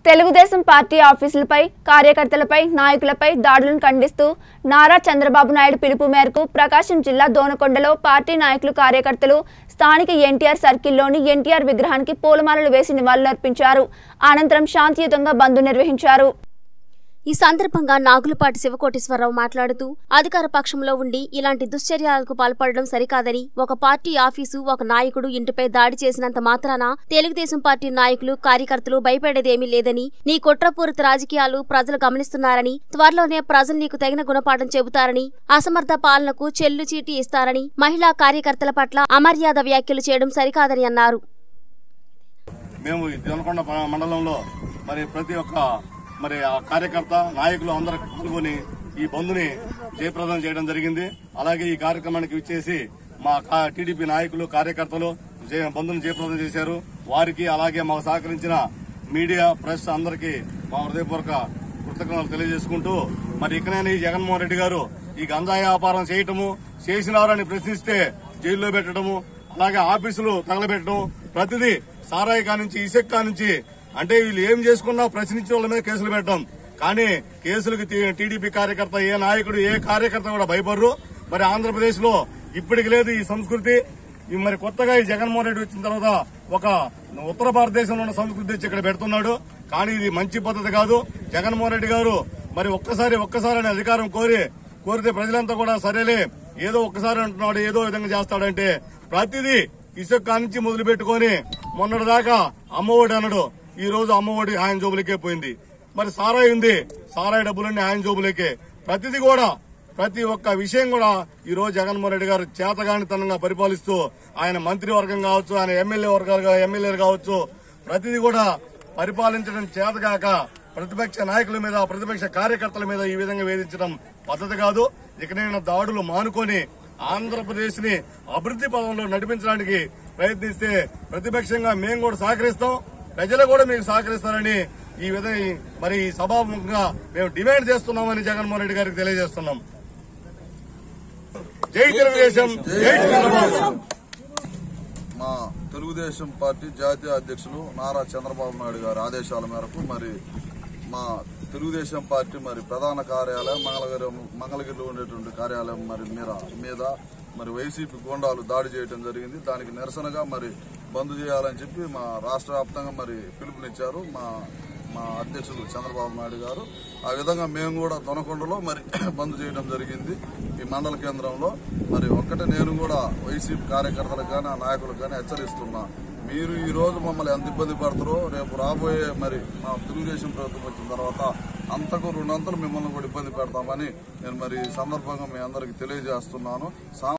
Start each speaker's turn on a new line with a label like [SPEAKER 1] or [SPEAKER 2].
[SPEAKER 1] Telugu Desam party ఆఫీసులపై కార్యకర్తలపై నాయకులపై దాడులను ఖండిస్తూ నారా చంద్రబాబు నాయుడు పిలుపు మేరకు ప్రకాశం జిల్లా దోనకొండలో పార్టీ నాయకులు కార్యకర్తలు స్థానిక ఎన్టీఆర్ సర్కిల్లోని ఎన్టీఆర్ విగ్రహానికి పూలమాలలు వేసి నివాళులర్పించారు అనంతరం శాంతియుతంగా బంద్ నిర్వహించారు
[SPEAKER 2] ఈ సందర్భంగా నాగులపాటి శివకోటేశ్వరరావు మాట్లాడుతూ అధికార పక్షంలో ఉండి ఇలాంటి దుశ్చర్యాలకు పాల్పడడం సరికాదని ఒక పార్టీ ఆఫీసు ఒక నాయకుడు ఇంటిపై దాడి చేసినంత మాత్రాన తెలుగుదేశం పార్టీ నాయకులు కార్యకర్తలు భయపడేదేమీ లేదని నీ కుట్రపూరిత రాజకీయాలు ప్రజలు గమనిస్తున్నారని త్వరలోనే ప్రజలు నీకు తగిన గుణపాఠం చెబుతారని అసమర్థ పాలనకు చెల్లు చీటీ ఇస్తారని మహిళా కార్యకర్తల పట్ల అమర్యాద వ్యాఖ్యలు చేయడం సరికాదని అన్నారు
[SPEAKER 3] మేము ఈ దేవనకొండ ప- మండలంలో మరి ప్రతి ఒక్క మరి ఆ కార్యకర్త నాయకులు అందరూ పాల్గొని ఈ బంధుని జయప్రదం చేయడం జరిగింది అలాగే ఈ కార్యక్రమానికి విచ్చేసి మా కా- టీడీపీ నాయకులు కార్యకర్తలు జయ- బంధుని జయప్రదం చేశారు వారికి అలాగే మాకు సహకరించిన మీడియా ప్రెస్ అందరికీ మా హృదయపూర్వక కృతజ్ఞతలు తెలియజేసుకుంటూ మరి ఇకనైనా ఈ జగన్మోహన్ రెడ్డి గారు ఈ గంజాయి వ్యాపారం చేయటము చేసినారని ప్రశ్నిస్తే జైల్లో పెట్టడము అలాగే ఆఫీసులు తగలబెట్టడం ప్రతిదీ సారాయి కానుంచి ఇసుక కానుంచి అంటే వీళ్ళు ఏం చేసుకున్నా ప్రశ్నించిన వాళ్ళ మీద కేసులు పెట్టడం కానీ కేసులకు టీ- టీడీపీ కార్యకర్త ఏ నాయకుడు ఏ కార్యకర్త కూడా భయపడరు మరి ఆంధ్రప్రదేశ్ లో ఇప్పటికి లేదు ఈ సంస్కృతి ఈ మరి కొత్తగా ఈ జగన్మోహన్ రెడ్డి వచ్చిన తర్వాత ఒక ఉత్తర భారతదేశంలో ఉన్న సంస్కృతి తెచ్చి ఇక్కడ పెడుతున్నాడు కానీ ఇది మంచి పద్ధతి కాదు జగన్మోహన్ రెడ్డి గారు మరి ఒక్కసారి ఒక్కసారి అనే అధికారం కోరి కోరితే ప్రజలంతా కూడా సరేలే ఏదో ఒక్కసారి అంటున్నాడు ఏదో విధంగా చేస్తాడంటే ప్రతిదీ ఇసుక నుంచి మొదలు పెట్టుకుని మొన్నటి దాకా అమ్మఒడి అన్నాడు ఈ రోజు అమ్మఒడి ఆయన జోబులకే పోయింది మరి సారాయి ఉంది సారాయి డబ్బులన్నీ ఆయన జోబులకే ప్రతిదీ కూడా ప్రతి ఒక్క విషయం కూడా ఈ రోజు జగన్మోహన్ రెడ్డి గారు చేతగానితనంగా పరిపాలిస్తూ ఆయన మంత్రివర్గం కావచ్చు ఆయన ఎమ్మెల్యే వర్గాలు ఎమ్మెల్యేలు కావచ్చు ప్రతిదీ కూడా పరిపాలించడం చేతగాక ప్రతిపక్ష నాయకుల మీద ప్రతిపక్ష కార్యకర్తల మీద ఈ విధంగా వేధించడం పద్ధతి కాదు ఇకనైనా దాడులు మానుకొని ఆంధ్రప్రదేశ్ ని అభివృద్ధి పదంలో నడిపించడానికి ప్రయత్నిస్తే ప్రతిపక్షంగా మేము కూడా సహకరిస్తాం ప్రజలు కూడా మీకు సహకరిస్తారని ఈ విధంగా మరి ఈ సభాముఖంగా మేము డిమాండ్ చేస్తున్నామని జగన్మోహన్ రెడ్డి గారికి తెలియజేస్తున్నాం జై తెలుగుదేశం జై చంద్రబాబు
[SPEAKER 4] మా తెలుగుదేశం పార్టీ జాతీయ అధ్యక్షులు నారా చంద్రబాబు నాయుడు గారి ఆదేశాల మేరకు మరి మా తెలుగుదేశం పార్టీ మరి ప్రధాన కార్యాలయం మంగళగిరి మంగళగిరిలో ఉండేటువంటి కార్యాలయం మరి మీద మీద మరి వైసీపీ గోండాలు దాడి చేయడం జరిగింది దానికి నిరసనగా మరి బంద్ చేయాలని చెప్పి మా రాష్ట్ర వ్యాప్తంగా మరి పిలుపునిచ్చారు మా మా అధ్యక్షులు చంద్రబాబు నాయుడు గారు ఆ విధంగా మేము కూడా దొనకొండలో మరి బంద్ చేయడం జరిగింది ఈ మండల కేంద్రంలో మరి ఒక్కటే నేను కూడా వైసీపీ కార్యకర్తలకు కానీ ఆ నాయకులకు కానీ హెచ్చరిస్తున్నా మీరు ఈ రోజు మమ్మల్ని ఎంత ఇబ్బంది పడతారో రేపు రాబోయే మరి మా తెలుగుదేశం ప్రభుత్వం వచ్చిన తర్వాత అంతకు రెండంతలు మిమ్మల్ని కూడా ఇబ్బంది పెడతామని నేను మరి ఈ సందర్భంగా మీ అందరికి తెలియజేస్తున్నాను సా-